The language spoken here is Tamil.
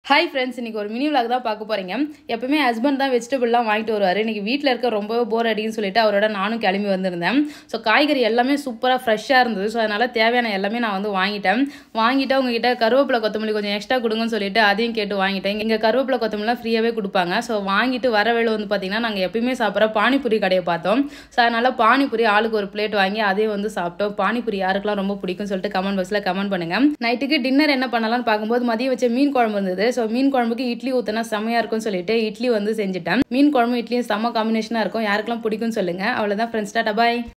ஹாய் ஃப்ரெண்ட்ஸ் இன்னைக்கு ஒரு மினி vlog தான் பார்க்க போறீங்க எப்பவுமே ஹஸ்பண்ட் தான் வெஜிடபிள்லாம் வாங்கிட்டு வருவார் இன்னைக்கு வீட்டில் இருக்க ரொம்பவே போர் அடிக்குன்னு சொல்லிட்டு அவரோட நானும் கிளம்பி வந்திருந்தேன் ஸோ காய்கறி எல்லாமே சூப்பராக ஃப்ரெஷ்ஷாக இருந்தது ஸோ அதனால தேவையான எல்லாமே நான் வந்து வாங்கிட்டேன் வாங்கிட்டு உங்ககிட்ட கருவேப்பிலை கொத்தமல்லி கொஞ்சம் எக்ஸ்ட்ரா கொடுங்கன்னு சொல்லிட்டு அதையும் கேட்டு வாங்கிட்டேன் இங்கே கருவேப்பிலை கொத்தமல்லாம் ஃப்ரீயாகவே கொடுப்பாங்க ஸோ வாங்கிட்டு வர வேலை வந்து பார்த்தீங்கன்னா நாங்கள் எப்பயுமே சாப்பிட்ற பானிபூரி கடையை பார்த்தோம் ஸோ அதனால பானிபூரி ஆளுக்கு ஒரு பிளேட் வாங்கி அதையும் வந்து சாப்பிட்டோம் பானிபூரி யாருக்கெல்லாம் ரொம்ப பிடிக்கும்னு சொல்லிட்டு கமெண்ட் பாக்ஸில் கமெண்ட் பண்ணுங்க நைட்டுக்கு டின்னர் என்ன பண்ணலாம்னு பார்க்கும்போது மதியம் வச்ச மீன் குழம்பு இருந்தது ஸோ மீன் குழம்புக்கு இட்லி ஊற்றினா செமையாக இருக்கும்னு சொல்லிட்டு இட்லி வந்து செஞ்சுட்டேன் மீன் குழம்பு இட்லியும் செம்ம காம்பினேஷனாக இருக்கும் யாருக்கெல்லாம் பிடிக்கும்னு சொல்லுங்க அவ்வளோதான் ஃப்ரெண்ட்ஸ் டாட்டா பாய்